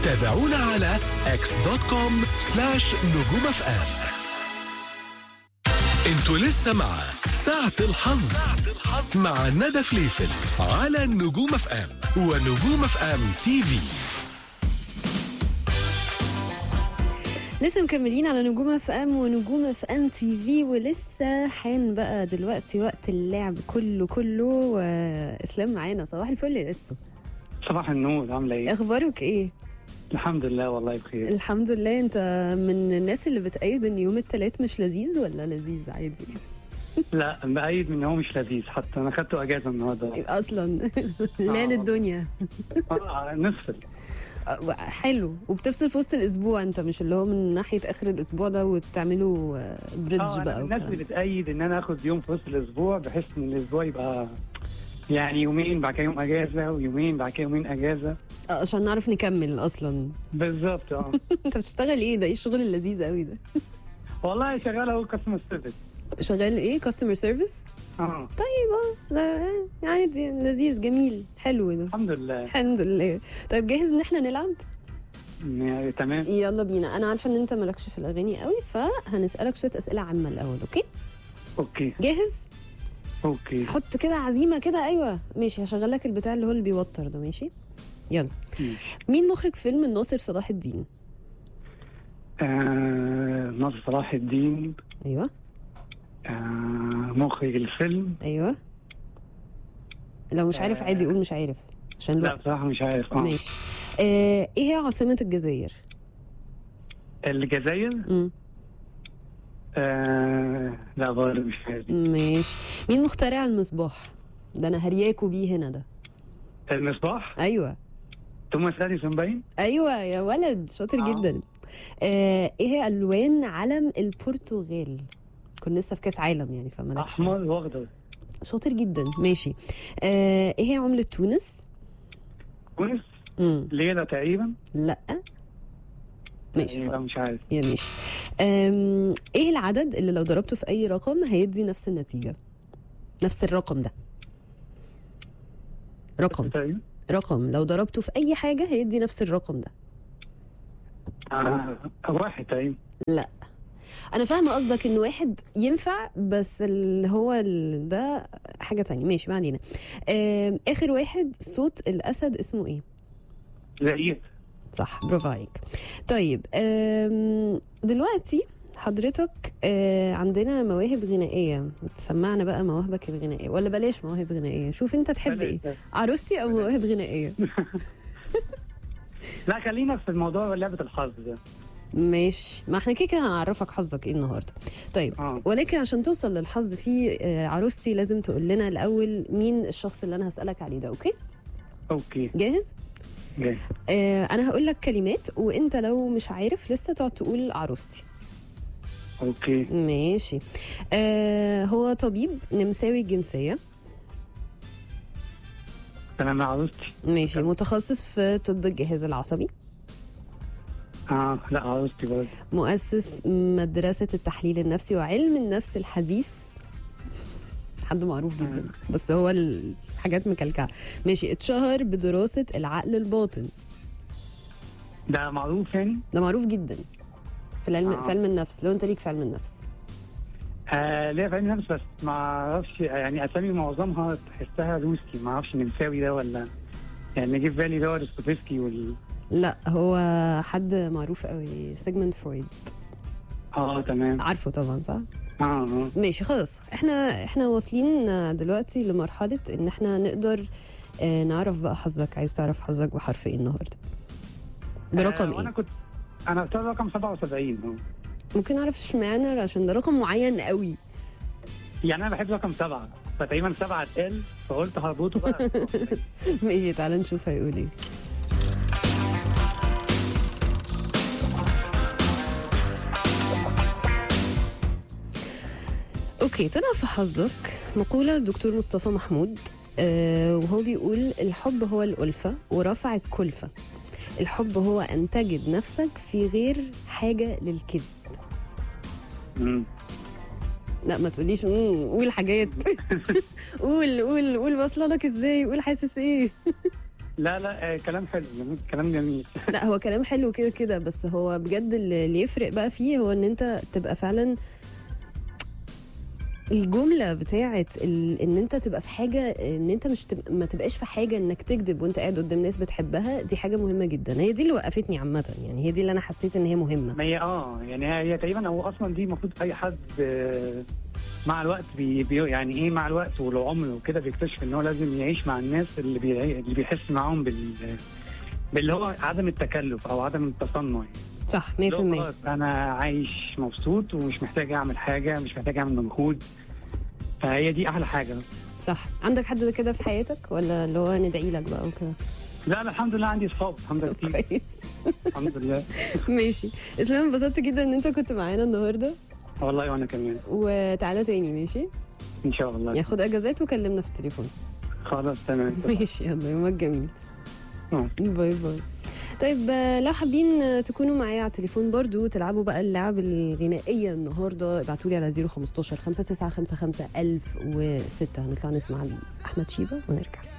تابعونا على اكس دوت كوم سلاش نجوم اف ام انتوا لسه مع ساعة الحظ مع ندى فليفل على نجوم اف ام ونجوم اف ام تي في لسه مكملين على نجوم اف ام ونجوم اف ام تي في ولسه حان بقى دلوقتي وقت اللعب كله كله واسلام معانا صباح الفل يا اسو صباح النور عاملة ايه؟ اخبارك ايه الحمد لله والله بخير الحمد لله انت من الناس اللي بتأيد ان يوم التلات مش لذيذ ولا لذيذ عادي لا مأيد من هو مش لذيذ حتى انا خدته اجازة النهارده اصلا لا آه. للدنيا آه، نفصل آه، حلو وبتفصل في وسط الاسبوع انت مش اللي هو من ناحيه اخر الاسبوع ده وتعملوا آه، بريدج اه بقى أنا من الناس وكلام. اللي بتأيد ان انا اخد يوم في وسط الاسبوع بحيث ان الاسبوع يبقى يعني يومين بعد كده يوم اجازة ويومين بعد كده يومين اجازة آه، عشان نعرف نكمل اصلا بالظبط اه انت بتشتغل ايه ده ايه الشغل اللذيذ قوي ده والله شغال اهو كاستمر سيرفيس شغال ايه كاستمر سيرفيس اه طيب اه لا عادي لذيذ جميل حلو ده الحمد لله الحمد لله طيب جاهز ان احنا نلعب يعني تمام يلا بينا انا عارفه ان انت مالكش في الاغاني قوي فهنسالك شويه اسئله عامه الاول اوكي اوكي جاهز اوكي حط كده عزيمه كده ايوه ماشي هشغل لك البتاع اللي هو اللي بيوتر ده ماشي يلا ماشي. مين مخرج فيلم الناصر صلاح الدين آه ناصر صلاح الدين ايوه آه مخرج الفيلم ايوه لو مش عارف عادي قول مش عارف عشان لا الوقت بصراحة مش عارف اه ماشي آه ايه هي عاصمه الجزائر الجزائر مم. آه لا برضه مش عارف ماشي مين مخترع المصباح ده انا هرياكوا بيه هنا ده المصباح ايوه توماس اديسون باين ايوه يا ولد شاطر آه. جدا آه ايه هي الوان علم البرتغال كنا لسه في كاس عالم يعني فمالكش احمر واخضر شاطر جدا ماشي آه ايه هي عمله تونس تونس مم. ليلة تقريبا لا ماشي لا خلاص. مش عارف يا ماشي آم، ايه العدد اللي لو ضربته في اي رقم هيدي نفس النتيجه نفس الرقم ده رقم تقريبا رقم لو ضربته في اي حاجه هيدي نفس الرقم ده آه واحد تقريبا لا انا فاهمه قصدك ان واحد ينفع بس اللي هو ال- ده حاجه تانية ماشي ما علينا آم، اخر واحد صوت الاسد اسمه ايه زي صح برافو عليك طيب آم، دلوقتي حضرتك آه، عندنا مواهب غنائيه تسمعنا بقى مواهبك الغنائيه ولا بلاش مواهب غنائيه شوف انت تحب ايه عروستي او مواهب غنائيه لا خلينا في الموضوع لعبة الحظ ده ماشي ما احنا كده كده هنعرفك حظك ايه النهارده طيب اه ولكن عشان توصل للحظ في آه، عروستي لازم تقول لنا الاول مين الشخص اللي انا هسالك عليه ده اوكي اوكي جاهز جاي. آه انا هقول لك كلمات وانت لو مش عارف لسه تقعد تقول عروستي اوكي ماشي آه هو طبيب نمساوي الجنسيه تمام يا عروستي ماشي تمام. متخصص في طب الجهاز العصبي اه لا عروستي برضه مؤسس مدرسه التحليل النفسي وعلم النفس الحديث حد معروف جدا بس هو الحاجات مكلكعه ماشي اتشهر بدراسه العقل الباطن ده معروف يعني ده معروف جدا في العلم آه. في علم النفس لو انت ليك في علم النفس آه ليه في علم نفس بس ما اعرفش يعني اسامي معظمها تحسها روسي ما اعرفش نمساوي ده ولا يعني اللي جه في بالي ده دوستويفسكي وال لا هو حد معروف قوي سيجمنت فرويد اه تمام عارفه طبعا صح اه اه ماشي خلاص احنا احنا واصلين دلوقتي لمرحله ان احنا نقدر اه نعرف بقى حظك عايز تعرف حظك بحرف ايه النهارده برقم آه وانا ايه كنت انا اختار رقم 77 اه ممكن اعرف اشمعنى عشان ده رقم معين قوي يعني انا بحب رقم سبعه فتقريبا سبعه اتقال فقلت هربطه بقى ماشي تعالى نشوف هيقول ايه اوكي طلع في حظك مقولة الدكتور مصطفى محمود آه وهو بيقول الحب هو الألفة ورفع الكلفة الحب هو أن تجد نفسك في غير حاجة للكذب مم. لا ما تقوليش مم، قول حاجات قول قول قول واصله لك ازاي قول حاسس ايه لا لا آه كلام حلو جميل كلام جميل لا هو كلام حلو كده كده بس هو بجد اللي اللي يفرق بقى فيه هو ان انت تبقى فعلا الجملة بتاعت ال... ان انت تبقى في حاجة ان انت مش تب... ما تبقاش في حاجة انك تكذب وانت قاعد قدام ناس بتحبها دي حاجة مهمة جدا هي دي اللي وقفتني عامة يعني هي دي اللي انا حسيت ان هي مهمة ما هي اه يعني هي هي تقريبا هو اصلا دي المفروض اي حد آه، مع الوقت بي بي يعني ايه مع الوقت والعمر وكده بيكتشف ان هو لازم يعيش مع الناس اللي بي اللي بيحس معاهم بال باللي هو عدم التكلف او عدم التصنع يعني. صح 100% اللي هو خلاص انا عايش مبسوط ومش محتاج اعمل حاجه مش محتاج اعمل مجهود فهي دي احلى حاجه صح عندك حد كده في حياتك ولا اللي هو ندعي لك بقى وكده لا انا الحمد لله عندي اصحاب الحمد لله كتير كويس الحمد لله ماشي اسلام انبسطت جدا ان انت كنت معانا النهارده والله وانا كمان وتعالى تاني ماشي ان شاء الله ياخد اجازات وكلمنا في التليفون خلاص تمام ماشي يلا يومك جميل آه. باي باي طيب آه، لو حابين آه، تكونوا معايا على التليفون برضو تلعبوا بقى اللعب الغنائية النهاردة ابعتوا لي على 015 5955 1006 هنطلع نسمع أحمد شيبة ونرجع